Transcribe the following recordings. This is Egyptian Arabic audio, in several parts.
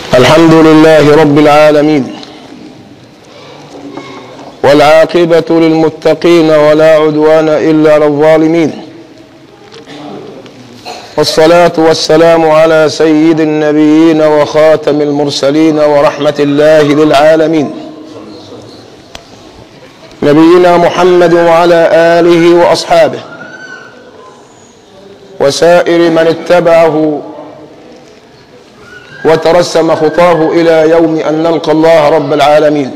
الحمد لله رب العالمين والعاقبة للمتقين ولا عدوان إلا على الظالمين والصلاة والسلام على سيد النبيين وخاتم المرسلين ورحمة الله للعالمين نبينا محمد وعلى آله وأصحابه وسائر من اتبعه وترسم خطاه إلى يوم أن نلقى الله رب العالمين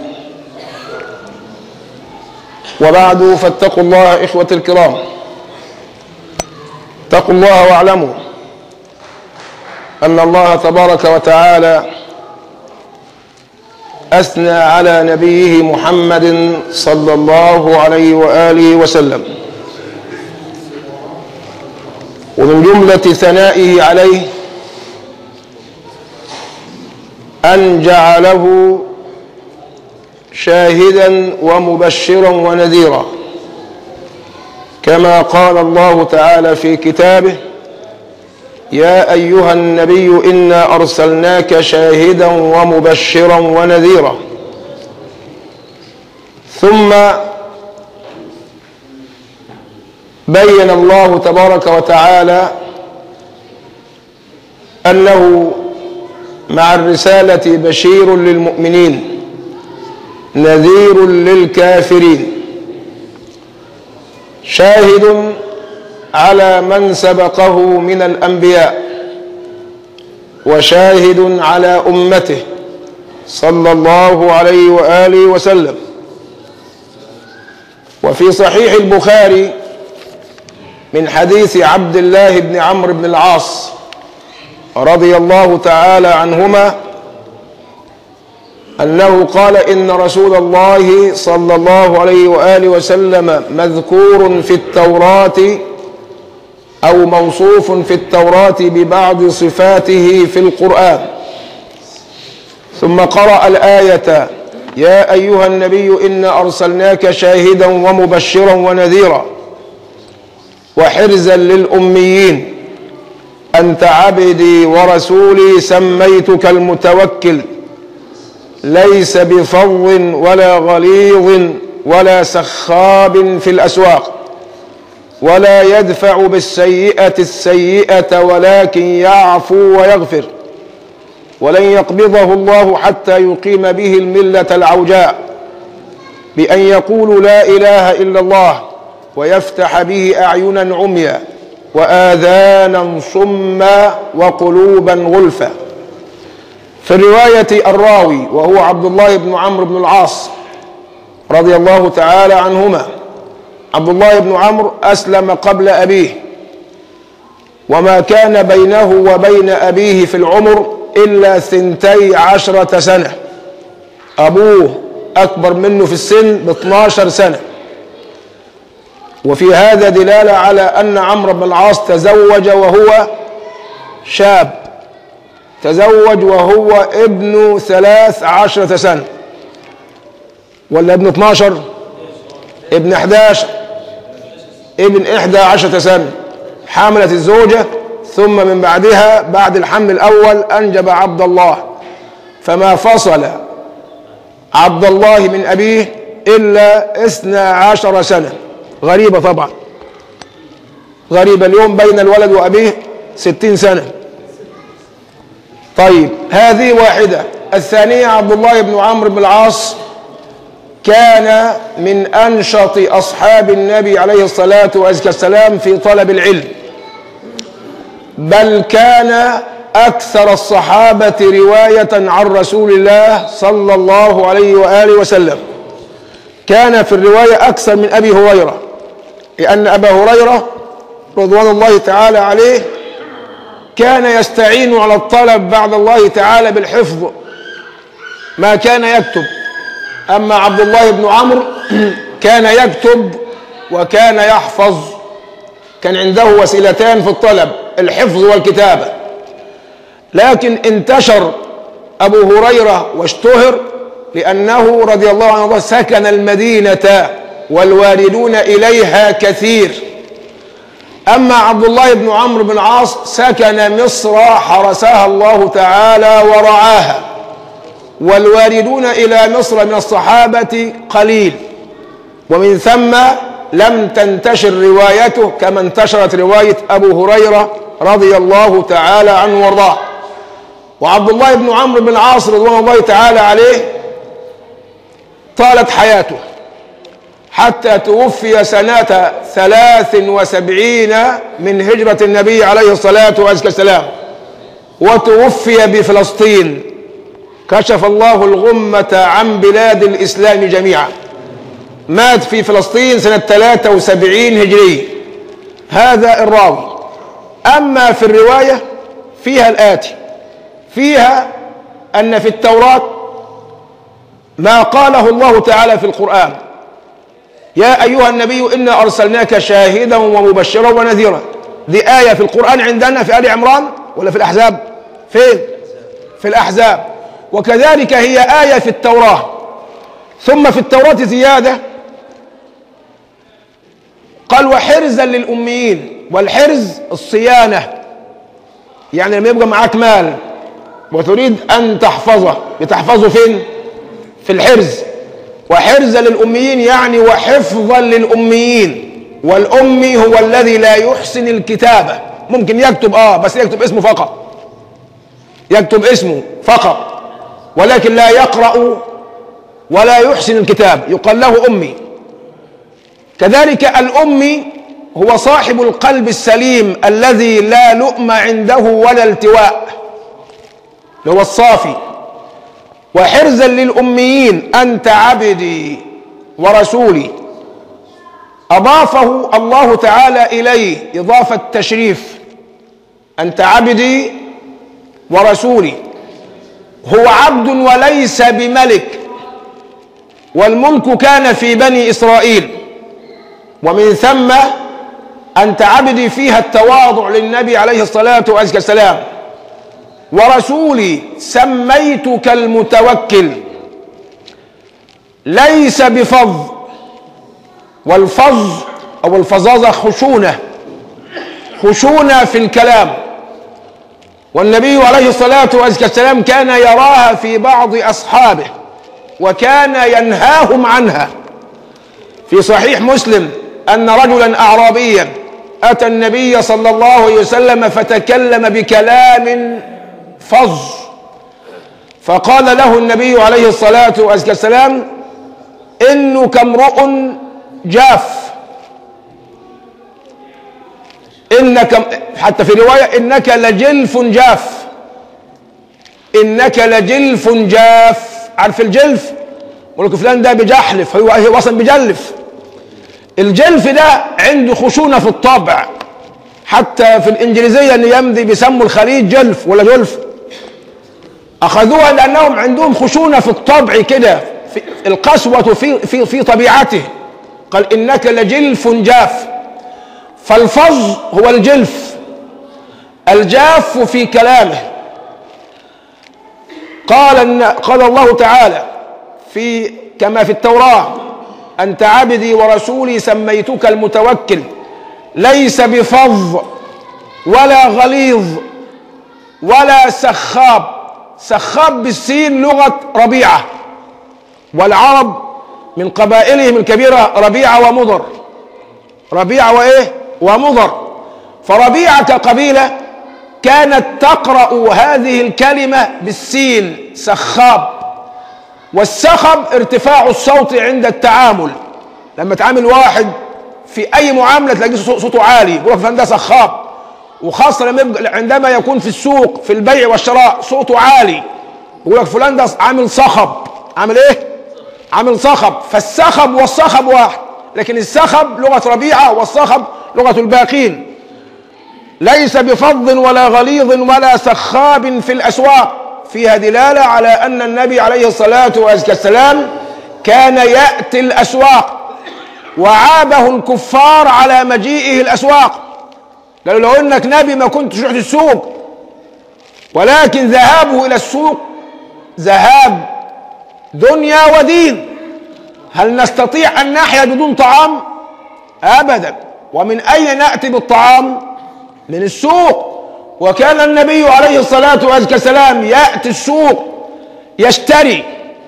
وبعد فاتقوا الله إخوة الكرام اتقوا الله واعلموا أن الله تبارك وتعالى أثنى على نبيه محمد صلى الله عليه وآله وسلم ومن جملة ثنائه عليه أن جعله شاهدا ومبشرا ونذيرا كما قال الله تعالى في كتابه يا أيها النبي إنا أرسلناك شاهدا ومبشرا ونذيرا ثم بين الله تبارك وتعالى أنه مع الرسالة بشير للمؤمنين نذير للكافرين شاهد على من سبقه من الأنبياء وشاهد على أمته صلى الله عليه وآله وسلم وفي صحيح البخاري من حديث عبد الله بن عمرو بن العاص رضي الله تعالى عنهما أنه قال إن رسول الله صلى الله عليه وآله وسلم مذكور في التوراة أو موصوف في التوراة ببعض صفاته في القرآن ثم قرأ الآية يا أيها النبي إنا أرسلناك شاهدا ومبشرا ونذيرا وحرزا للأميين أنت عبدي ورسولي سميتك المتوكل ليس بفظ ولا غليظ ولا سخاب في الأسواق ولا يدفع بالسيئة السيئة ولكن يعفو ويغفر ولن يقبضه الله حتى يقيم به الملة العوجاء بأن يقول لا إله إلا الله ويفتح به أعينا عميا وآذانا صما وقلوبا غلفا في الرواية الراوي وهو عبد الله بن عمرو بن العاص رضي الله تعالى عنهما عبد الله بن عمرو أسلم قبل أبيه وما كان بينه وبين أبيه في العمر إلا ثنتي عشرة سنة أبوه أكبر منه في السن ب 12 سنة وفي هذا دلالة على أن عمرو بن العاص تزوج وهو شاب تزوج وهو ابن ثلاث عشرة سنة ولا ابن 12 ابن 11 ابن 11 سنة حملت الزوجة ثم من بعدها بعد الحمل الأول أنجب عبد الله فما فصل عبد الله من أبيه إلا اثنى عشر سنة غريبة طبعا غريبة اليوم بين الولد وأبيه ستين سنة طيب هذه واحدة الثانية عبد الله بن عمرو بن العاص كان من أنشط أصحاب النبي عليه الصلاة والسلام في طلب العلم بل كان أكثر الصحابة رواية عن رسول الله صلى الله عليه وآله وسلم كان في الرواية أكثر من أبي هريرة لأن أبا هريرة رضوان الله تعالى عليه كان يستعين على الطلب بعد الله تعالى بالحفظ ما كان يكتب أما عبد الله بن عمرو كان يكتب وكان يحفظ كان عنده وسيلتان في الطلب الحفظ والكتابة لكن انتشر أبو هريرة واشتهر لأنه رضي الله عنه سكن المدينة والواردون إليها كثير أما عبد الله بن عمرو بن عاص سكن مصر حرسها الله تعالى ورعاها والواردون إلى مصر من الصحابة قليل ومن ثم لم تنتشر روايته كما انتشرت رواية أبو هريرة رضي الله تعالى عنه وارضاه وعبد الله بن عمرو بن العاص رضوان الله تعالى عليه طالت حياته حتى توفي سنة ثلاث وسبعين من هجرة النبي عليه الصلاة والسلام وتوفي بفلسطين كشف الله الغمة عن بلاد الإسلام جميعا مات في فلسطين سنة 73 هجرية هذا الراوي أما في الرواية فيها الآتي فيها أن في التوراة ما قاله الله تعالى في القرآن يا أيها النبي إنا أرسلناك شاهدا ومبشرا ونذيرا دي آية في القرآن عندنا في آل عمران ولا في الأحزاب فين في الأحزاب وكذلك هي آية في التوراة ثم في التوراة زيادة قال وحرزا للأميين والحرز الصيانة يعني لما يبقى معاك مال وتريد أن تحفظه بتحفظه فين في الحرز وحرزا للأميين يعني وحفظا للأميين والأمي هو الذي لا يحسن الكتابة ممكن يكتب آه بس يكتب اسمه فقط يكتب اسمه فقط ولكن لا يقرأ ولا يحسن الكتاب يقال له أمي كذلك الأمي هو صاحب القلب السليم الذي لا لؤم عنده ولا التواء هو الصافي وحرزا للأميين أنت عبدي ورسولي أضافه الله تعالى إليه إضافة تشريف أنت عبدي ورسولي هو عبد وليس بملك والملك كان في بني إسرائيل ومن ثم أنت عبدي فيها التواضع للنبي عليه الصلاة والسلام ورسولي سميتك المتوكل ليس بفظ والفظ أو الفظاظة خشونة خشونة في الكلام والنبي عليه الصلاة والسلام كان يراها في بعض أصحابه وكان ينهاهم عنها في صحيح مسلم أن رجلا أعرابيا أتى النبي صلى الله عليه وسلم فتكلم بكلام فظ فقال له النبي عليه الصلاة والسلام إنك امرؤ جاف إنك حتى في رواية إنك لجلف جاف إنك لجلف جاف عارف الجلف يقول لك فلان ده بجحلف هو هو اصلا بجلف الجلف ده عنده خشونه في الطبع حتى في الانجليزيه اللي يمضي بيسموا الخليج جلف ولا جلف اخذوها لانهم عندهم خشونه في الطبع كده في القسوه في في في طبيعته قال انك لجلف جاف فالفظ هو الجلف الجاف في كلامه قال قال الله تعالى في كما في التوراة أنت عبدي ورسولي سميتك المتوكل ليس بفظ ولا غليظ ولا سخاب سخاب بالسين لغة ربيعة والعرب من قبائلهم الكبيرة ربيعة ومضر ربيعة وإيه ومضر فربيعة كقبيلة كانت تقرأ هذه الكلمة بالسين سخاب والسخب ارتفاع الصوت عند التعامل لما تعامل واحد في اي معامله تلاقيه صوته عالي يقول لك فلان ده سخاب وخاصه لما يبقى عندما يكون في السوق في البيع والشراء صوته عالي يقول لك فلان ده عامل صخب عامل ايه عامل صخب فالسخب والصخب واحد لكن السخب لغه ربيعه والصخب لغه الباقين ليس بفظ ولا غليظ ولا سخاب في الاسواق فيها دلالة على أن النبي عليه الصلاة والسلام كان يأتي الأسواق وعابه الكفار على مجيئه الأسواق قالوا لو إنك نبي ما كنتش رحت السوق ولكن ذهابه إلى السوق ذهاب دنيا ودين هل نستطيع أن نحيا بدون طعام أبدا ومن أين نأتي بالطعام من السوق وكان النبي عليه الصلاة والسلام يأتي السوق يشتري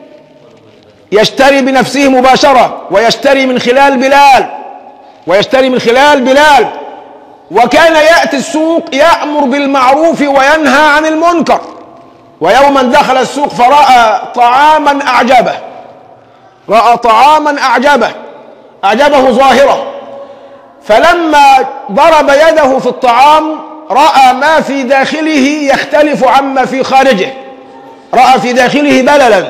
يشتري بنفسه مباشرة ويشتري من خلال بلال ويشتري من خلال بلال وكان يأتي السوق يأمر بالمعروف وينهى عن المنكر ويوما دخل السوق فرأى طعاما أعجبه رأى طعاما أعجبه أعجبه ظاهرة فلما ضرب يده في الطعام رأى ما في داخله يختلف عما في خارجه رأى في داخله بللا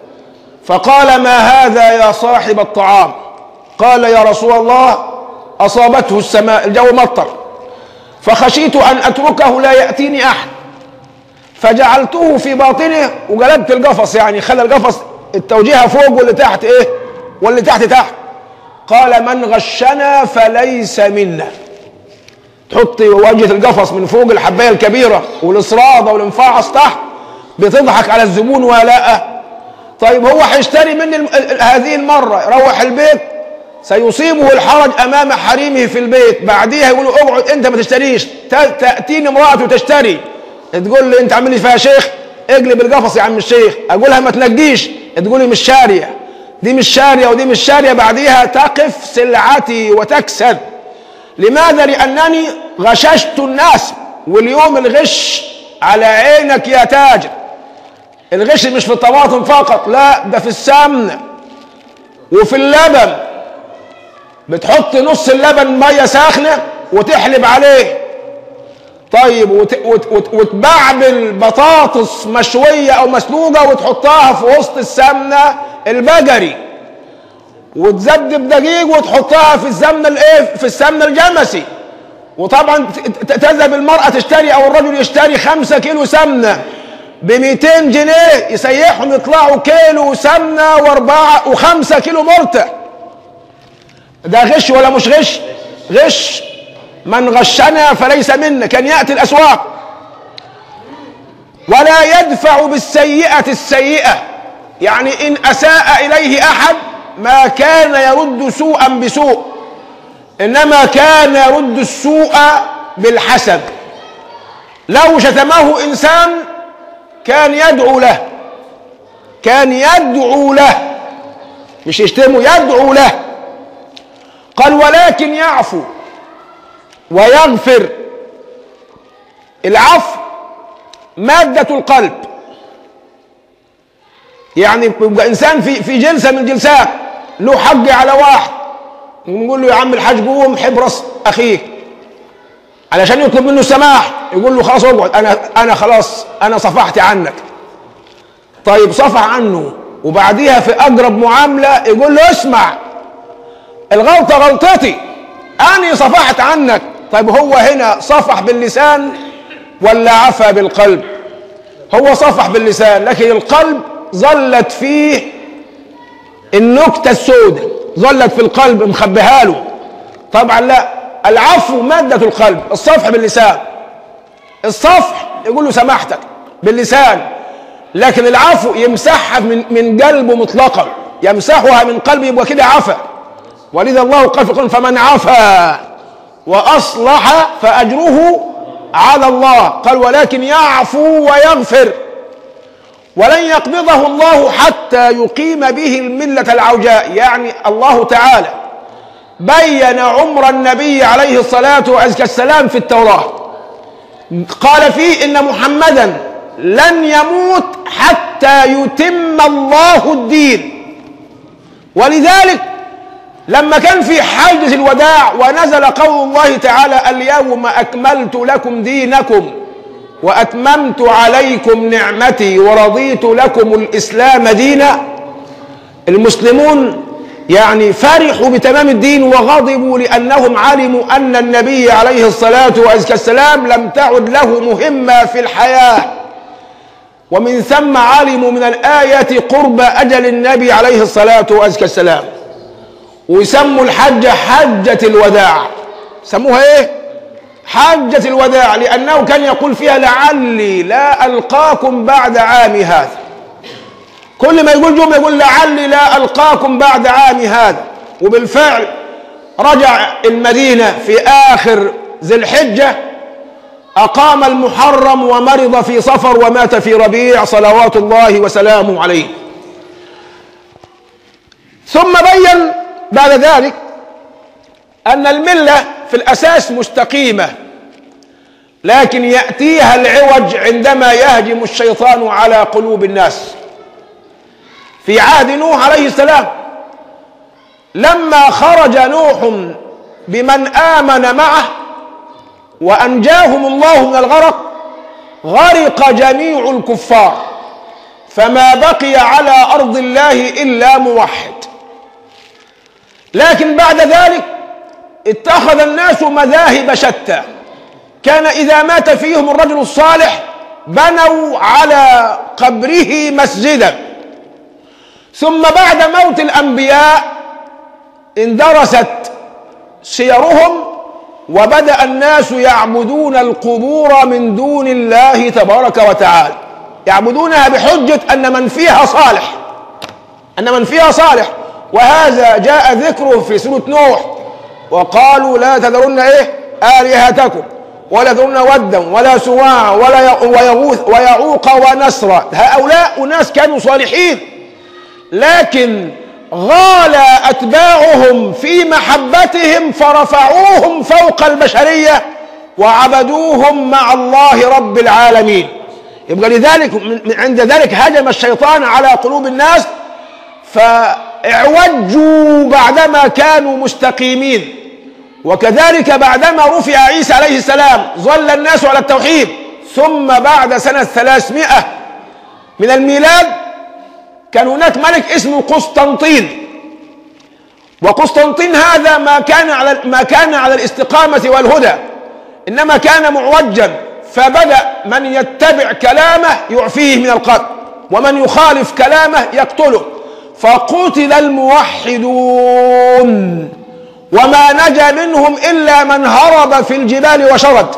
فقال ما هذا يا صاحب الطعام قال يا رسول الله أصابته السماء الجو مطر فخشيت أن أتركه لا يأتيني أحد فجعلته في باطنه وقلبت القفص يعني خلى القفص التوجيهة فوق واللي تحت إيه واللي تحت تحت قال من غشنا فليس منا تحطي واجهة القفص من فوق الحباية الكبيرة والإصرادة والانفاعص تحت بتضحك على الزبون ولا طيب هو هيشتري مني الم- ال- ال- هذه المرة يروح البيت سيصيبه الحرج أمام حريمه في البيت بعديها يقولوا اقعد أنت ما تشتريش ت- تأتيني امرأته تشتري تقول لي أنت عامل لي فيها شيخ اقلب القفص يا عم الشيخ أقولها ما تنجيش تقولي مش شارية دي مش شارية ودي مش شارية بعديها تقف سلعتي وتكسد لماذا لأنني غششت الناس واليوم الغش على عينك يا تاجر الغش مش في الطماطم فقط لا ده في السمنة وفي اللبن بتحط نص اللبن مية ساخنة وتحلب عليه طيب وت... وت... وت... وتبعبل بطاطس مشوية أو مسلوقة وتحطها في وسط السمنة البقري وتزبدب دقيق وتحطها في السمنة الايه في السمنة الجمسي وطبعا ت- ت- تذهب المرأة تشتري أو الرجل يشتري خمسة كيلو سمنة ب 200 جنيه يسيحهم يطلعوا كيلو سمنة وأربعة وخمسة كيلو مرتع ده غش ولا مش غش غش من غشنا فليس منا كان يأتي الأسواق ولا يدفع بالسيئة السيئة يعني إن أساء إليه أحد ما كان يرد سوءا بسوء إنما كان يرد السوء بالحسن لو شتمه إنسان كان يدعو له كان يدعو له مش يشتمه يدعو له قال ولكن يعفو ويغفر العفو مادة القلب يعني يبقى إنسان في في جلسة من الجلسات له حق على واحد نقول له يا عم الحاج قوم حب راس أخيك علشان يطلب منه السماح يقول له خلاص اقعد أنا أنا خلاص أنا صفحت عنك طيب صفح عنه وبعديها في أقرب معاملة يقول له اسمع الغلطة غلطتي أنا صفحت عنك طيب هو هنا صفح باللسان ولا عفى بالقلب هو صفح باللسان لكن القلب ظلت فيه النكتة السوداء ظلت في القلب مخبيها له طبعا لا العفو مادة القلب الصفح باللسان الصفح يقول له سمحتك باللسان لكن العفو يمسحها من من قلبه مطلقا يمسحها من قلبه يبقى كده عفى ولذا الله قال في القرآن فمن عفا وأصلح فأجره على الله قال ولكن يعفو ويغفر ولن يقبضه الله حتى يقيم به الملة العوجاء يعني الله تعالى بين عمر النبي عليه الصلاة والسلام في التوراة قال فيه إن محمدا لن يموت حتى يتم الله الدين ولذلك لما كان في حجة الوداع ونزل قول الله تعالى اليوم أكملت لكم دينكم وأتممت عليكم نعمتي ورضيت لكم الإسلام دينا المسلمون يعني فرحوا بتمام الدين وغضبوا لأنهم علموا أن النبي عليه الصلاة والسلام لم تعد له مهمة في الحياة ومن ثم علموا من الآية قرب أجل النبي عليه الصلاة والسلام ويسموا الحجة حجة الوداع سموها ايه حجة الوداع لأنه كان يقول فيها لعلي لا ألقاكم بعد عامي هذا كل ما يقول جملة يقول لعلي لا ألقاكم بعد عامي هذا وبالفعل رجع المدينة في آخر ذي الحجة أقام المحرم ومرض في صفر ومات في ربيع صلوات الله وسلامه عليه ثم بين بعد ذلك أن الملة في الأساس مستقيمة لكن يأتيها العوج عندما يهجم الشيطان على قلوب الناس في عهد نوح عليه السلام لما خرج نوح بمن آمن معه وأنجاهم الله من الغرق غرق جميع الكفار فما بقي على أرض الله إلا موحد لكن بعد ذلك اتخذ الناس مذاهب شتى كان إذا مات فيهم الرجل الصالح بنوا على قبره مسجدا ثم بعد موت الأنبياء اندرست سيرهم وبدأ الناس يعبدون القبور من دون الله تبارك وتعالى يعبدونها بحجة أن من فيها صالح أن من فيها صالح وهذا جاء ذكره في سورة نوح وقالوا لا تذرن إيه آلهتكم ولا تذرن ودا ولا سواع ولا ويغوث ويعوق ونسرا هؤلاء أناس كانوا صالحين لكن غال أتباعهم في محبتهم فرفعوهم فوق البشرية وعبدوهم مع الله رب العالمين يبقى لذلك عند ذلك هجم الشيطان على قلوب الناس فاعوجوا بعدما كانوا مستقيمين وكذلك بعدما رفع عيسى عليه السلام ظل الناس على التوحيد ثم بعد سنة ثلاثمائة من الميلاد كان هناك ملك اسمه قسطنطين وقسطنطين هذا ما كان على ما كان على الاستقامة والهدى إنما كان معوجا فبدأ من يتبع كلامه يعفيه من القتل ومن يخالف كلامه يقتله فقتل الموحدون وما نجا منهم إلا من هرب في الجبال وشرد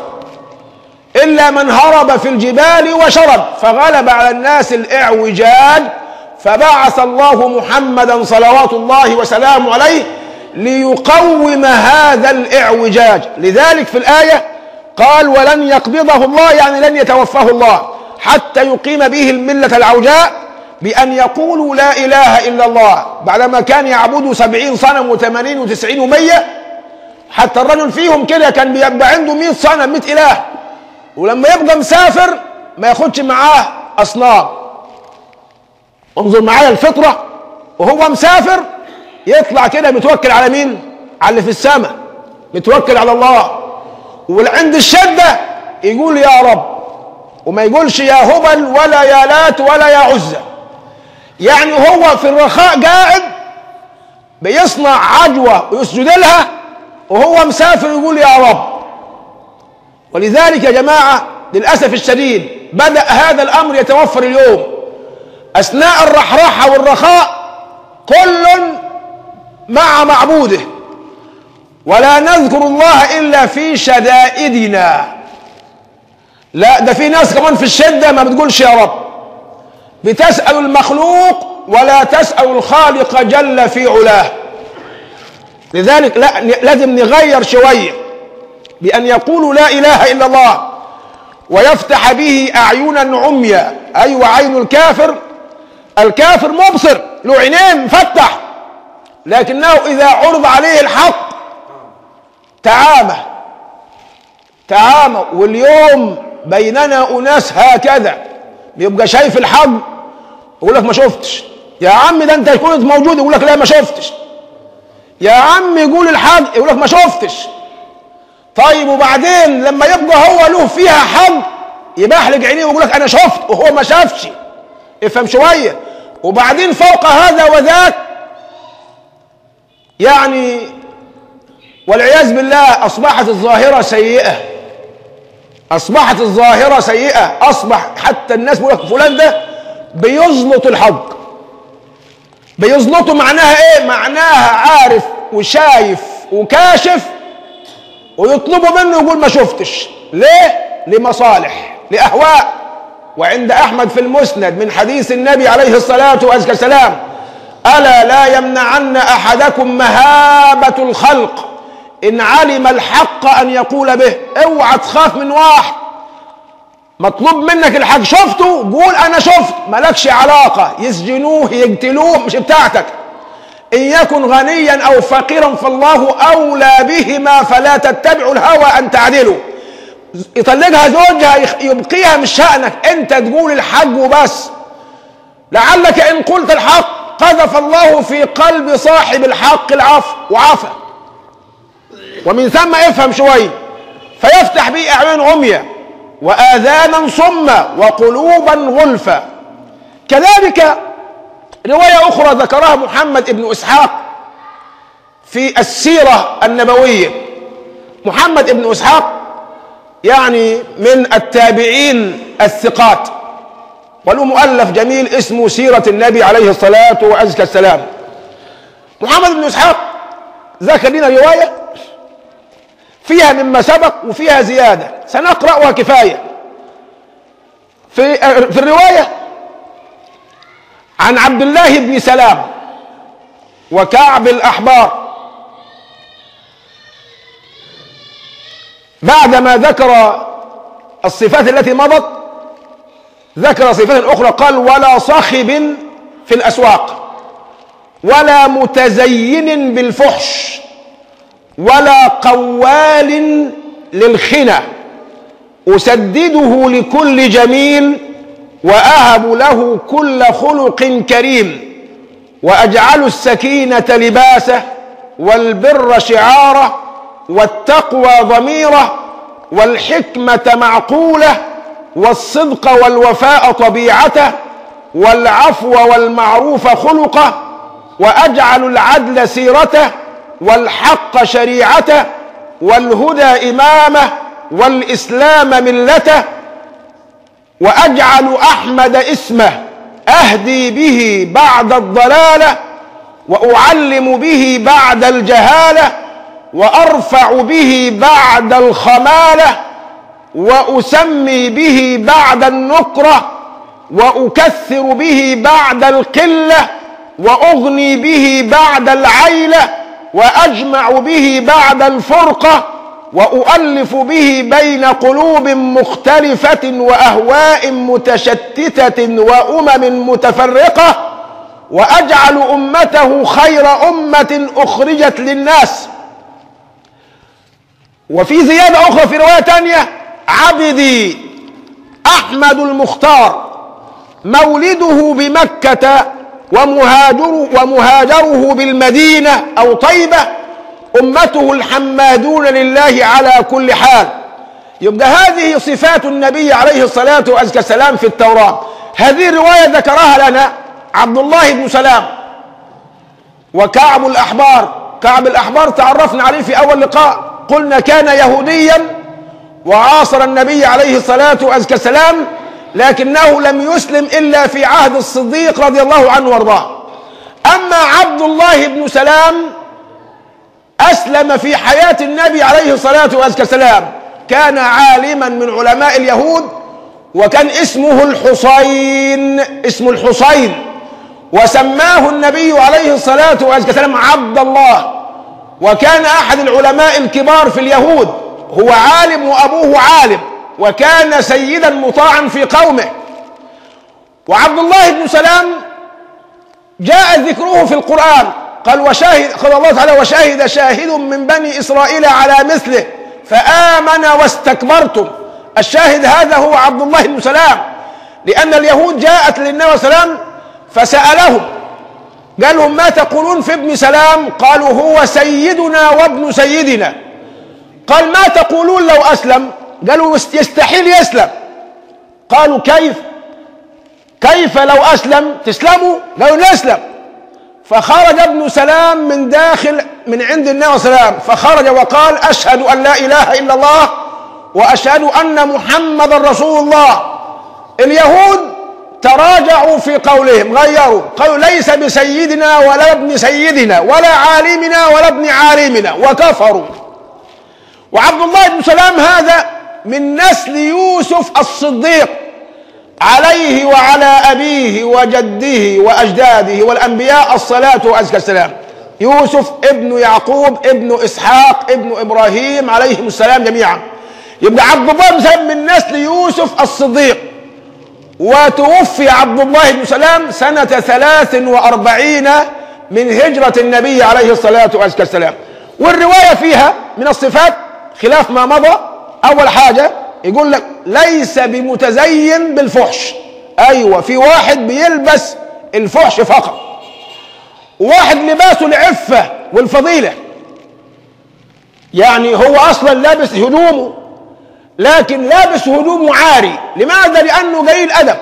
إلا من هرب في الجبال وشرد فغلب على الناس الإعوجاج فبعث الله محمدا صلوات الله وسلامه عليه ليقوم هذا الإعوجاج لذلك في الآية قال ولن يقبضه الله يعني لن يتوفاه الله حتى يقيم به الملة العوجاء بأن يقولوا لا إله إلا الله بعدما كان يعبدوا سبعين صنم وثمانين وتسعين ومية حتى الرجل فيهم كده كان بيبقى عنده مئة صنم مئة إله ولما يبقى مسافر ما ياخدش معاه أصنام انظر معايا الفطرة وهو مسافر يطلع كده متوكل على مين على اللي في السماء متوكل على الله وعند الشدة يقول يا رب وما يقولش يا هبل ولا يا لات ولا يا عزة يعني هو في الرخاء قاعد بيصنع عجوة ويسجد لها وهو مسافر يقول يا رب ولذلك يا جماعة للأسف الشديد بدأ هذا الأمر يتوفر اليوم أثناء الرحرحة والرخاء كل مع معبوده ولا نذكر الله إلا في شدائدنا لا ده في ناس كمان في الشدة ما بتقولش يا رب بتسأل المخلوق ولا تسأل الخالق جل في علاه لذلك لا لازم نغير شوية بأن يقولوا لا إله إلا الله ويفتح به أعينا عميا أيوة عين الكافر الكافر مبصر له عينين مفتح لكنه إذا عرض عليه الحق تعامى تعامى واليوم بيننا أناس هكذا بيبقى شايف الحق يقول لك ما شفتش يا عم ده انت كنت موجود يقول لك لا ما شفتش يا عم يقول الحق يقول لك ما شفتش طيب وبعدين لما يبقى هو له فيها حق يبحلق عينيه ويقول لك انا شفت وهو ما شافش افهم شويه وبعدين فوق هذا وذاك يعني والعياذ بالله اصبحت الظاهره سيئه اصبحت الظاهره سيئه اصبح حتى الناس بيقول لك فلان ده بيزلط الحق بيزلطه معناها ايه معناها عارف وشايف وكاشف ويطلبوا منه يقول ما شفتش ليه لمصالح لاهواء وعند احمد في المسند من حديث النبي عليه الصلاه والسلام الا لا يمنعن احدكم مهابه الخلق إن علم الحق أن يقول به اوعى تخاف من واحد مطلوب منك الحق شفته قول أنا شفت مالكش علاقة يسجنوه يقتلوه مش بتاعتك إن يكن غنيا أو فقيرا فالله أولى بهما فلا تتبعوا الهوى أن تعدلوا يطلقها زوجها يبقيها من شأنك أنت تقول الحق وبس لعلك إن قلت الحق قذف الله في قلب صاحب الحق العفو وعفى ومن ثم افهم شوي فيفتح به أعين عمية وآذانا صما وقلوبا غلفا كذلك رواية أخرى ذكرها محمد بن إسحاق في السيرة النبوية محمد بن إسحاق يعني من التابعين الثقات وله مؤلف جميل اسمه سيرة النبي عليه الصلاة وأزكى السلام محمد بن إسحاق ذكر لنا رواية فيها مما سبق وفيها زيادة سنقرأها كفاية في في الرواية عن عبد الله بن سلام وكعب الأحبار بعدما ذكر الصفات التي مضت ذكر صفات أخرى قال ولا صاخب في الأسواق ولا متزين بالفحش ولا قوال للخنا أسدده لكل جميل وأهب له كل خلق كريم وأجعل السكينة لباسه والبر شعاره والتقوى ضميره والحكمة معقوله والصدق والوفاء طبيعته والعفو والمعروف خلقه وأجعل العدل سيرته والحق شريعته والهدى إمامه والإسلام ملته وأجعل أحمد اسمه أهدي به بعد الضلالة وأعلم به بعد الجهالة وأرفع به بعد الخمالة وأسمي به بعد النكرة وأكثر به بعد القلة وأغني به بعد العيلة وأجمع به بعد الفرقة وأؤلف به بين قلوب مختلفة وأهواء متشتتة وأمم متفرقة وأجعل أمته خير أمة أخرجت للناس وفي زيادة أخرى في رواية تانية عبدي أحمد المختار مولده بمكة ومهاجر ومهاجره بالمدينة أو طيبة أمته الحمادون لله على كل حال يبقى هذه صفات النبي عليه الصلاة والسلام في التوراة هذه الرواية ذكرها لنا عبد الله بن سلام وكعب الأحبار كعب الأحبار تعرفنا عليه في أول لقاء قلنا كان يهوديا وعاصر النبي عليه الصلاة والسلام لكنه لم يسلم إلا في عهد الصديق رضي الله عنه وارضاه أما عبد الله بن سلام أسلم في حياة النبي عليه الصلاة والسلام كان عالما من علماء اليهود وكان اسمه الحسين اسم الحسين وسماه النبي عليه الصلاة والسلام عبد الله وكان أحد العلماء الكبار في اليهود هو عالم وأبوه عالم وكان سيدا مطاعا في قومه وعبد الله بن سلام جاء ذكره في القرآن قال وشاهد قال الله تعالى وشاهد شاهد من بني إسرائيل على مثله فآمن واستكبرتم الشاهد هذا هو عبد الله بن سلام لأن اليهود جاءت للنبي صلى الله عليه وسلم فسألهم قال لهم ما تقولون في ابن سلام قالوا هو سيدنا وابن سيدنا قال ما تقولون لو أسلم قالوا يستحيل يسلم قالوا كيف كيف لو أسلم تسلموا قالوا نسلم فخرج ابن سلام من داخل من عند النبي صلى الله عليه وسلم فخرج وقال أشهد أن لا إله إلا الله وأشهد أن محمد رسول الله اليهود تراجعوا في قولهم غيروا قالوا ليس بسيدنا ولا ابن سيدنا ولا عالمنا ولا ابن عالمنا وكفروا وعبد الله بن سلام هذا من نسل يوسف الصديق عليه وعلى أبيه وجده وأجداده والأنبياء الصلاة وأزكى السلام يوسف ابن يعقوب ابن اسحاق ابن ابراهيم عليهم السلام جميعا يبقى عبد الله بن سلام من نسل يوسف الصديق وتوفي عبد الله بن سلام سنة ثلاث وأربعين من هجرة النبي عليه الصلاة والسلام والرواية فيها من الصفات خلاف ما مضى أول حاجة يقول لك ليس بمتزين بالفحش أيوة في واحد بيلبس الفحش فقط واحد لباسه العفة والفضيلة يعني هو أصلا لابس هدومه لكن لابس هدومه عاري لماذا لأنه قليل أدب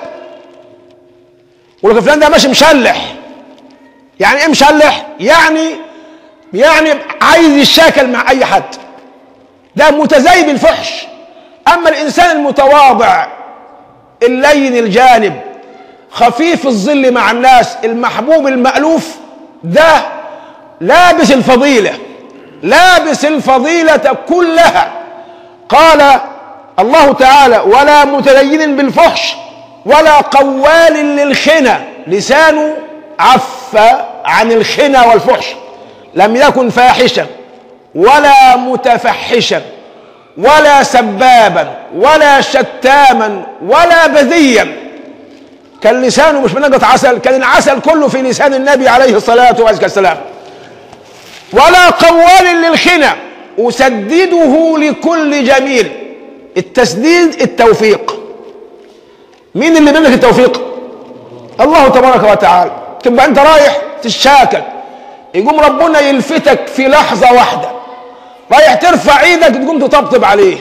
ولك فلان ده ماشي مشلح يعني ايه مشلح يعني يعني عايز يشاكل مع اي حد ده متزايد بالفحش اما الانسان المتواضع اللين الجانب خفيف الظل مع الناس المحبوب المألوف ده لابس الفضيلة لابس الفضيلة كلها قال الله تعالى ولا متدين بالفحش ولا قوال للخنا لسانه عف عن الخنا والفحش لم يكن فاحشا ولا متفحشا ولا سبابا ولا شتاما ولا بذيا كان لسانه مش بنقط عسل كان العسل كله في لسان النبي عليه الصلاة والسلام ولا قوال للخنا أسدده لكل جميل التسديد التوفيق مين اللي بيملك التوفيق الله تبارك وتعالى تبقى انت رايح تشاكل يقوم ربنا يلفتك في لحظة واحدة رايح ترفع ايدك تقوم تطبطب عليه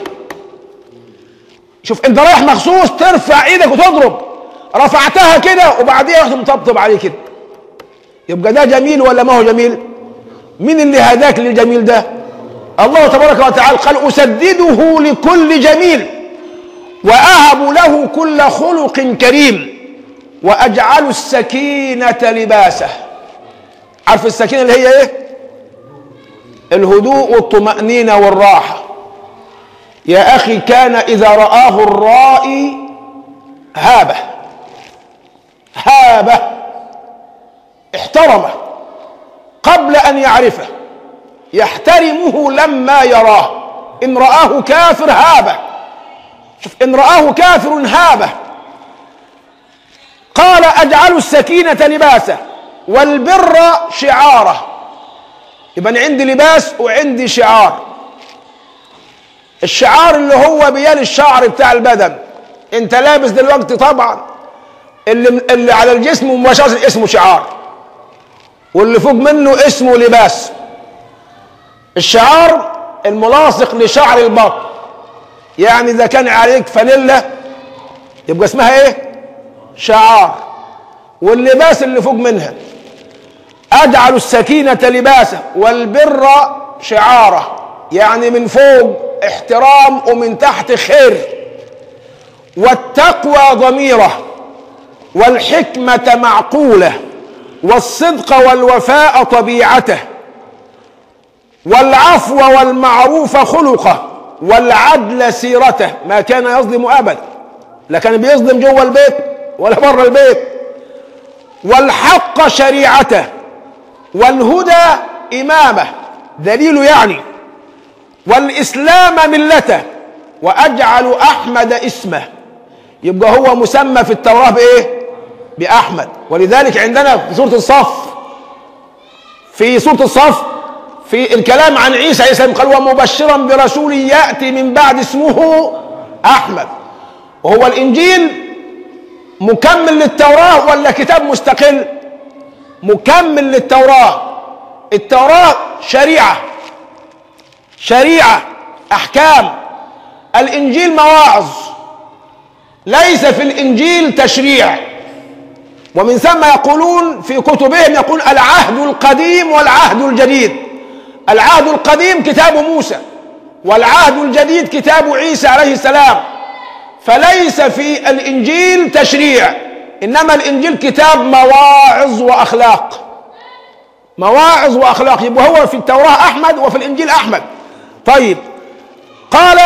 شوف انت رايح مخصوص ترفع ايدك وتضرب رفعتها كده وبعديها رحت مطبطب عليه كده يبقى ده جميل ولا ما هو جميل مين اللي هداك للجميل ده الله تبارك وتعالى قال أسدده لكل جميل وأهب له كل خلق كريم وأجعل السكينة لباسه عارف السكينة اللي هي إيه الهدوء والطمأنينة والراحة يا أخي كان إذا رآه الرائي هابه هابه احترمه قبل أن يعرفه يحترمه لما يراه إن رآه كافر هابه شوف إن رآه كافر هابه قال أجعل السكينة لباسه والبر شعاره يبقى عندي لباس وعندي شعار الشعار اللي هو بيال الشعر بتاع البدن انت لابس دلوقتي طبعا اللي, اللي على الجسم مباشرة اسمه شعار واللي فوق منه اسمه لباس الشعار الملاصق لشعر البطن يعني اذا كان عليك فانيلا يبقى اسمها ايه شعار واللباس اللي فوق منها اجعل السكينة لباسه والبر شعاره يعني من فوق احترام ومن تحت خير والتقوى ضميره والحكمة معقولة والصدق والوفاء طبيعته والعفو والمعروف خلقه والعدل سيرته ما كان يظلم ابدا لا كان بيظلم جوه البيت ولا بره البيت والحق شريعته والهدى امامه دليل يعني والاسلام ملته واجعل احمد اسمه يبقى هو مسمى في التوراه بايه باحمد ولذلك عندنا في سوره الصف في سوره الصف في الكلام عن عيسى عليه السلام قال ومبشرا برسول ياتي من بعد اسمه احمد وهو الانجيل مكمل للتوراه ولا كتاب مستقل مكمل للتوراه التوراه شريعه شريعه احكام الانجيل مواعظ ليس في الانجيل تشريع ومن ثم يقولون في كتبهم يقول العهد القديم والعهد الجديد العهد القديم كتاب موسى والعهد الجديد كتاب عيسى عليه السلام فليس في الانجيل تشريع انما الانجيل كتاب مواعظ واخلاق مواعظ واخلاق يبقى هو في التوراه احمد وفي الانجيل احمد طيب قال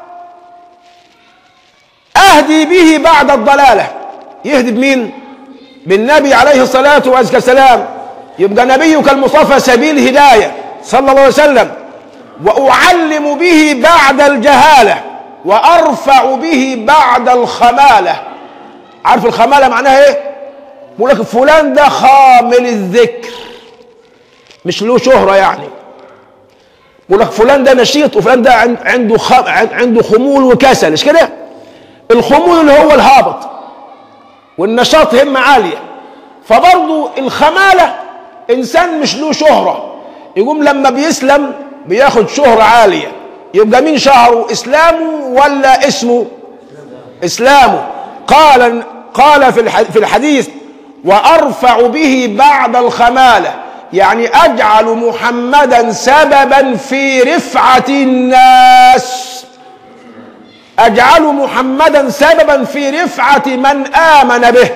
اهدي به بعد الضلاله يهدي بمين بالنبي عليه الصلاه والسلام يبقى نبيك المصطفى سبيل هداية صلى الله عليه وسلم وأعلم به بعد الجهالة وأرفع به بعد الخمالة عارف الخمالة معناها ايه بيقول لك فلان ده خامل الذكر مش له شهرة يعني بيقول لك فلان ده نشيط وفلان ده عن- عنده خم... عنده خمول وكسل مش كده الخمول اللي هو الهابط والنشاط همة عالية فبرضه الخمالة إنسان مش له شهرة يقوم لما بيسلم بياخد شهرة عالية يبقى مين شهره إسلامه ولا اسمه إسلامه قال قال في الح- في الحديث وأرفع به بعد الخمالة يعني أجعل محمدا سببا في رفعة الناس أجعل محمدا سببا في رفعة من آمن به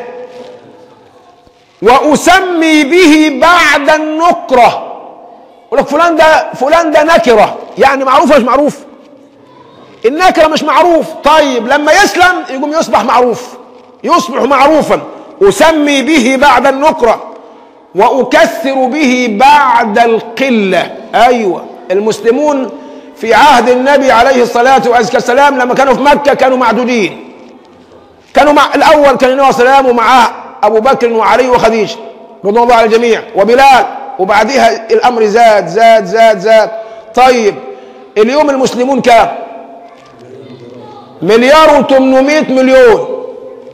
وأسمي به بعد النكرة يقول لك فلان ده فلان ده نكرة يعني معروف ولا مش معروف النكرة مش معروف طيب لما يسلم يقوم يصبح معروف يصبح معروفا أسمي به بعد النكرة وأكثر به بعد القلة أيوة المسلمون في عهد النبي عليه الصلاة والسلام لما كانوا في مكة كانوا معدودين كانوا مع الأول كان النبي صلى الله عليه وسلم ومعاه أبو بكر وعلي وخديجة رضي الله على الجميع وبلال وبعدها الأمر زاد زاد زاد زاد طيب اليوم المسلمون كام مليار وثمانمائة مليون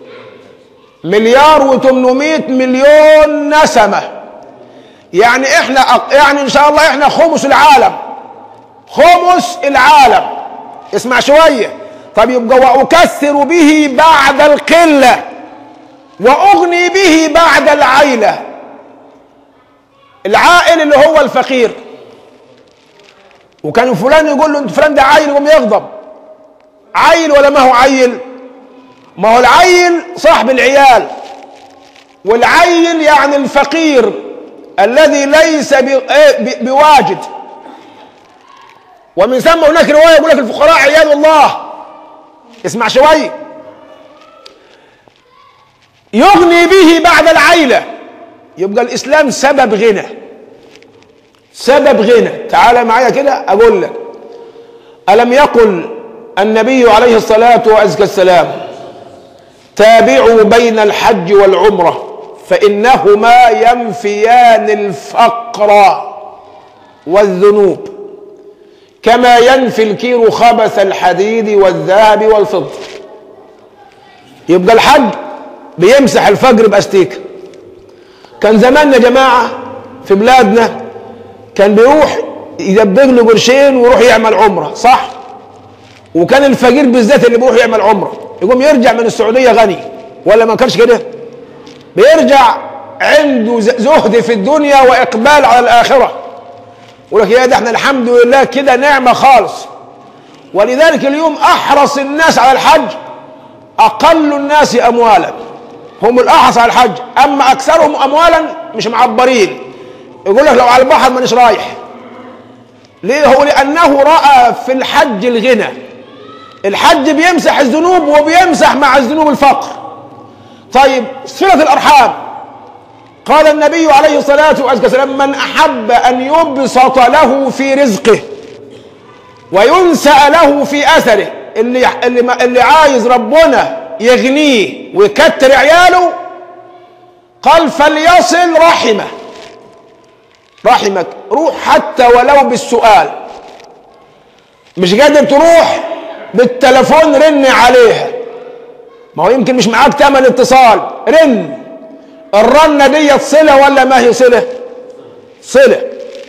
مليار وثمانمائة مليون نسمة يعني احنا يعني ان شاء الله احنا خمس العالم خمس العالم اسمع شوية طب يبقى وأكثر به بعد القلة وأغني به بعد العيلة العائل اللي هو الفقير وكان فلان يقول له انت فلان ده عيل يقوم يغضب عيل ولا ما هو عيل ما هو العيل صاحب العيال والعيل يعني الفقير الذي ليس ب- إيه ب- بواجد ومن ثم هناك روايه يقول لك الفقراء عيال الله اسمع شوي يغني به بعد العيله يبقى الاسلام سبب غنى سبب غنى تعال معايا كده اقول لك الم يقل النبي عليه الصلاه والسلام تابعوا بين الحج والعمره فانهما ينفيان الفقر والذنوب كما ينفي الكير خبث الحديد والذهب والفضة يبقى الحج بيمسح الفقر باستيكه كان زمان يا جماعة في بلادنا كان بيروح يدبق له قرشين ويروح يعمل عمرة صح وكان الفقير بالذات اللي بيروح يعمل عمرة يقوم يرجع من السعودية غني ولا ما كانش كده بيرجع عنده ز- زهد في الدنيا وإقبال على الآخرة يقول لك يا ده احنا الحمد لله كده نعمة خالص ولذلك اليوم أحرص الناس على الحج أقل الناس أموالا هم الأحرص على الحج أما أكثرهم أموالا مش معبرين يقول لك لو على البحر مانيش رايح ليه هو لأنه رأى في الحج الغنى الحج بيمسح الذنوب وبيمسح مع الذنوب الفقر طيب صلة الأرحام قال النبي عليه الصلاة والسلام من أحب أن يبسط له في رزقه وينسأ له في أثره اللي اللي ما- اللي عايز ربنا يغنيه ويكتر عياله قال فليصل رحمه رحمك روح حتى ولو بالسؤال مش قادر تروح بالتلفون رن عليها ما هو يمكن مش معاك تمن اتصال رن الرنه ديت صله ولا ما هي صله صله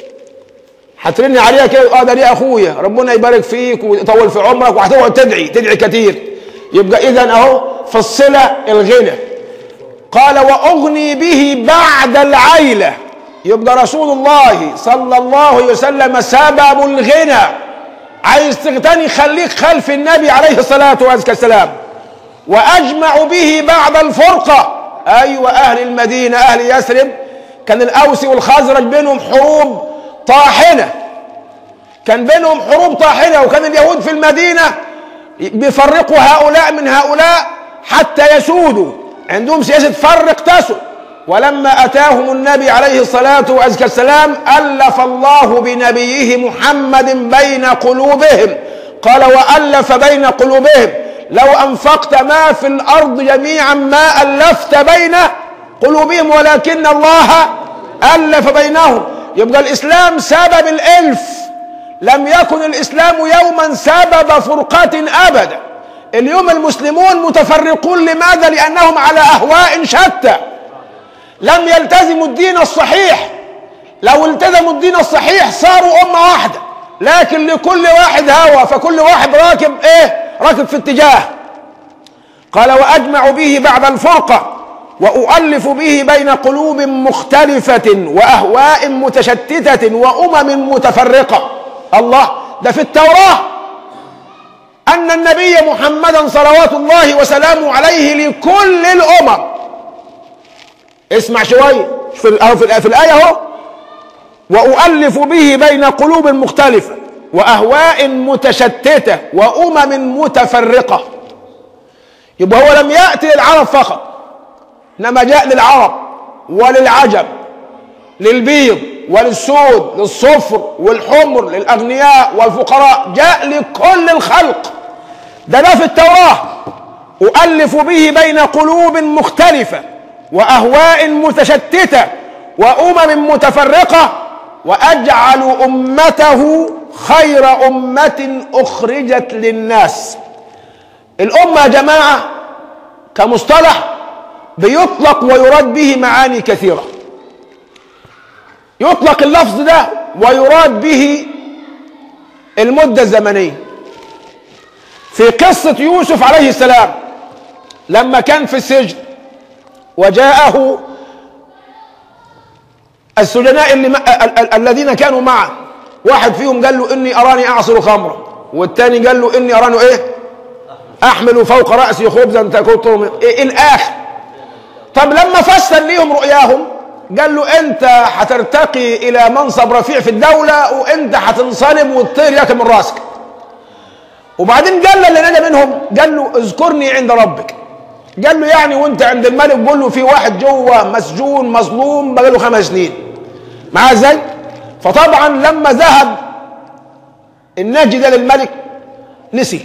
هترن عليها كده اه ده دي اخويا ربنا يبارك فيك ويطول في عمرك وهتقعد تدعي تدعي كتير يبقى اذا اهو في الصله الغنى قال واغني به بعد العيله يبقى رسول الله صلى الله عليه وسلم سبب الغنى عايز تغتني خليك خلف النبي عليه الصلاه والسلام واجمع به بعد الفرقه ايوه اهل المدينه اهل يثرب كان الاوس والخزرج بينهم حروب طاحنه كان بينهم حروب طاحنه وكان اليهود في المدينه بيفرقوا هؤلاء من هؤلاء حتى يسودوا عندهم سياسه فرق تسد ولما أتاهم النبي عليه الصلاة وأزكى السلام ألف الله بنبيه محمد بين قلوبهم قال وألف بين قلوبهم لو أنفقت ما في الأرض جميعا ما ألفت بين قلوبهم ولكن الله ألف بينهم يبقى الإسلام سبب الألف لم يكن الإسلام يوما سبب فرقة أبدا اليوم المسلمون متفرقون لماذا لأنهم على أهواء شتى لم يلتزموا الدين الصحيح لو التزموا الدين الصحيح صاروا أمة واحدة لكن لكل واحد هوى فكل واحد راكب ايه راكب في اتجاه قال وأجمع به بعد الفرقة وأؤلف به بين قلوب مختلفة وأهواء متشتتة وأمم متفرقة الله ده في التوراة أن النبي محمدا صلوات الله وسلامه عليه لكل الأمم اسمع شوية في, ال- في, ال- في الآية اهو وأؤلف به بين قلوب مختلفة وأهواء متشتتة وأمم متفرقة يبقى هو لم يأتي للعرب فقط إنما جاء للعرب وللعجم للبيض وللسود للصفر والحمر للأغنياء والفقراء جاء لكل الخلق ده ده في التوراة أؤلف به بين قلوب مختلفة وأهواء متشتتة وأمم متفرقة وأجعل أمته خير أمة أخرجت للناس الأمة يا جماعة كمصطلح بيطلق ويراد به معاني كثيرة يطلق اللفظ ده ويراد به المدة الزمنية في قصة يوسف عليه السلام لما كان في السجن وجاءه السجناء اللي ال- ال- الذين كانوا معه واحد فيهم قال له اني اراني اعصر خمرا والثاني قال له اني اراني ايه احمل فوق راسي خبزا تكون من إيه الاخر طب لما فسر ليهم رؤياهم قال له انت هترتقي الى منصب رفيع في الدوله وانت هتنصلب وتطير ياك من راسك وبعدين قال له اللي نجا منهم قال له اذكرني عند ربك قال له يعني وانت عند الملك قول له في واحد جوه مسجون مظلوم بقى له خمس سنين معاه ازاي فطبعا لما ذهب الناجي ده للملك نسي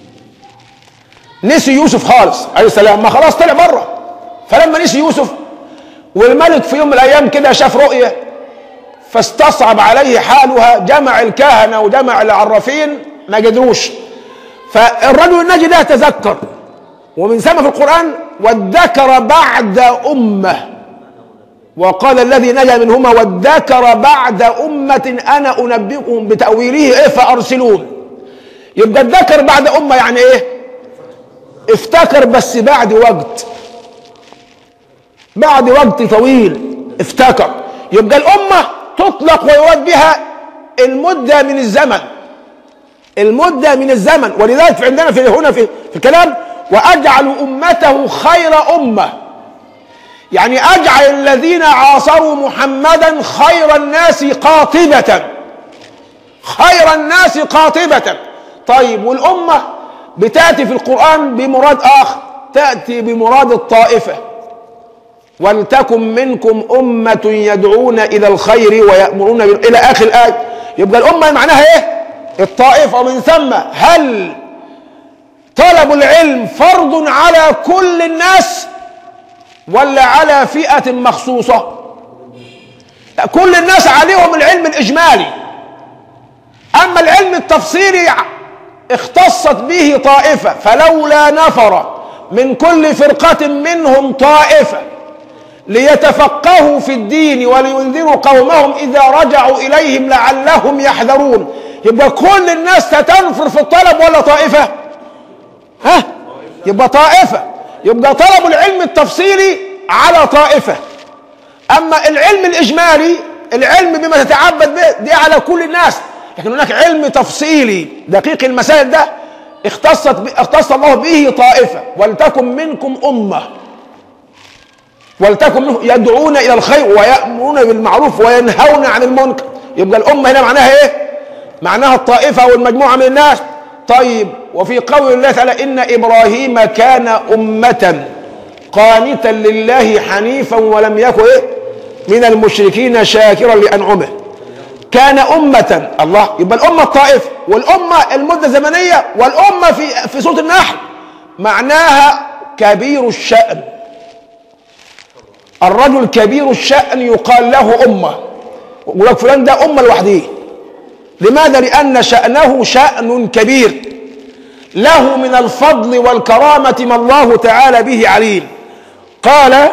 نسي يوسف خالص عليه السلام ما خلاص طلع بره فلما نسي يوسف والملك في يوم من الايام كده شاف رؤيه فاستصعب عليه حالها جمع الكهنه وجمع العرافين ما قدروش فالرجل الناجي ده تذكر ومن ثم في القرآن وادكر بعد أمة وقال الذي نجا منهما وادكر بعد أمة أنا أنبئكم بتأويله إيه فأرسلون يبقى ادكر بعد أمة يعني إيه افتكر بس بعد وقت بعد وقت طويل افتكر يبقى الأمة تطلق ويراد بها المدة من الزمن المدة من الزمن ولذلك في عندنا في هنا في, في الكلام وأجعل أمته خير أمة يعني أجعل الذين عاصروا محمدا خير الناس قاطبة خير الناس قاطبة طيب والأمة بتأتي في القرآن بمراد آخر تأتي بمراد الطائفة ولتكن منكم أمة يدعون إلى الخير ويأمرون بال... إلى آخر الآية يبقى الأمة معناها إيه؟ الطائفة ومن ثم هل طلب العلم فرض على كل الناس ولا على فئة مخصوصة لا كل الناس عليهم العلم الإجمالي أما العلم التفصيلي اختصت به طائفة فلولا نفر من كل فرقة منهم طائفة ليتفقهوا في الدين ولينذروا قومهم إذا رجعوا إليهم لعلهم يحذرون يبقى كل الناس ستنفر في الطلب ولا طائفة ها يبقى طائفة يبقى طلب العلم التفصيلي على طائفة أما العلم الإجمالي العلم بما تتعبد به دي على كل الناس لكن هناك علم تفصيلي دقيق المسائل ده اختصت اختص الله به طائفة ولتكن منكم أمة ولتكن منهم يدعون إلى الخير ويأمرون بالمعروف وينهون عن المنكر يبقى الأمة هنا معناها إيه؟ معناها الطائفة والمجموعة من الناس طيب وفي قول الله تعالى إن إبراهيم كان أمة قانتا لله حنيفا ولم يكن إيه؟ من المشركين شاكرا لأنعمه كان أمة الله يبقى الأمة الطائف والأمة المدة الزمنية والأمة في في سورة النحل معناها كبير الشأن الرجل كبير الشأن يقال له أمة يقول لك فلان ده أمة لوحده لماذا؟ لأن شأنه شأن كبير له من الفضل والكرامة ما الله تعالى به عليم قال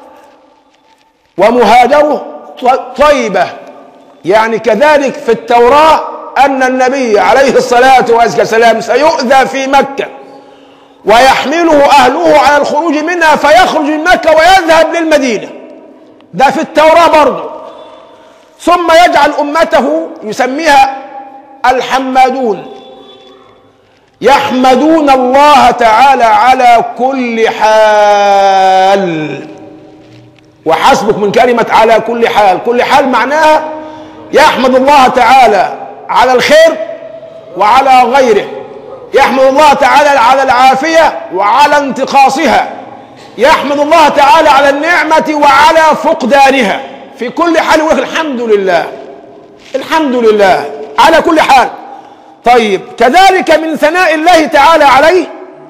ومهاجره طيبة يعني كذلك في التوراة أن النبي عليه الصلاة والسلام سيؤذى في مكة ويحمله أهله على الخروج منها فيخرج من مكة ويذهب للمدينة ده في التوراة برضه ثم يجعل أمته يسميها الحمادون يحمدون الله تعالى على كل حال وحسبك من كلمة على كل حال كل حال معناها يحمد الله تعالى على الخير وعلى غيره يحمد الله تعالى على العافية وعلى انتقاصها يحمد الله تعالى على النعمة وعلى فقدانها في كل حال يقول الحمد لله الحمد لله على كل حال طيب كذلك من ثناء الله تعالى عليه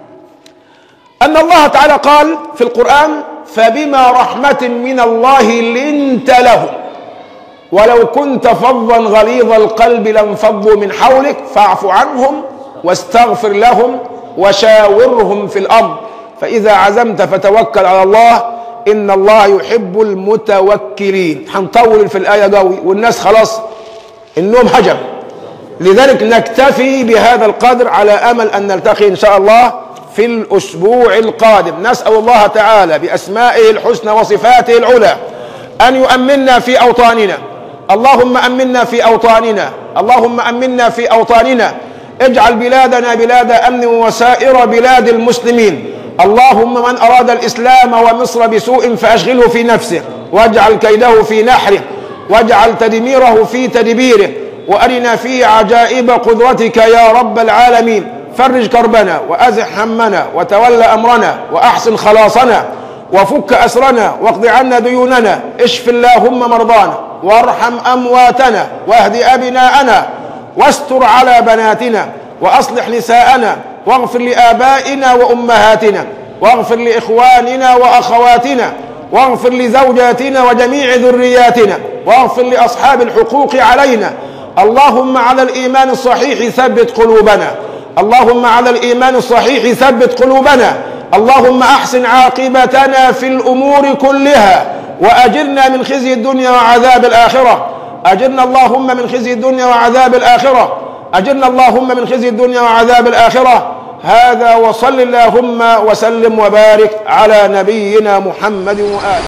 أن الله تعالى قال في القرآن فبما رحمة من الله لنت لهم ولو كنت فظا غليظ القلب لانفضوا من حولك فاعف عنهم واستغفر لهم وشاورهم في الأمر فإذا عزمت فتوكل على الله إن الله يحب المتوكلين هنطول في الآية قوي والناس خلاص النوم هجم لذلك نكتفي بهذا القدر على أمل أن نلتقي إن شاء الله في الأسبوع القادم نسأل الله تعالى بأسمائه الحسنى وصفاته العلى أن يؤمننا في أوطاننا اللهم أمنا في أوطاننا اللهم أمنا في أوطاننا اجعل بلادنا بلاد أمن وسائر بلاد المسلمين اللهم من أراد الإسلام ومصر بسوء فأشغله في نفسه واجعل كيده في نحره واجعل تدميره في تدبيره وأرنا فيه عجائب قدرتك يا رب العالمين فرج كربنا وأزح همنا وتولى أمرنا وأحسن خلاصنا وفك أسرنا واقض عنا ديوننا اشف اللهم مرضانا وارحم أمواتنا واهد أبناءنا واستر على بناتنا وأصلح نساءنا واغفر لآبائنا وأمهاتنا واغفر لإخواننا وأخواتنا واغفر لزوجاتنا وجميع ذرياتنا واغفر لأصحاب الحقوق علينا اللهم على الإيمان الصحيح ثبت قلوبنا اللهم على الإيمان الصحيح ثبت قلوبنا اللهم أحسن عاقبتنا في الأمور كلها وأجرنا من خزي الدنيا وعذاب الآخرة أجرنا اللهم من خزي الدنيا وعذاب الآخرة أجرنا اللهم من خزي الدنيا وعذاب الآخرة هذا وصل اللهم وسلم وبارك على نبينا محمد وآله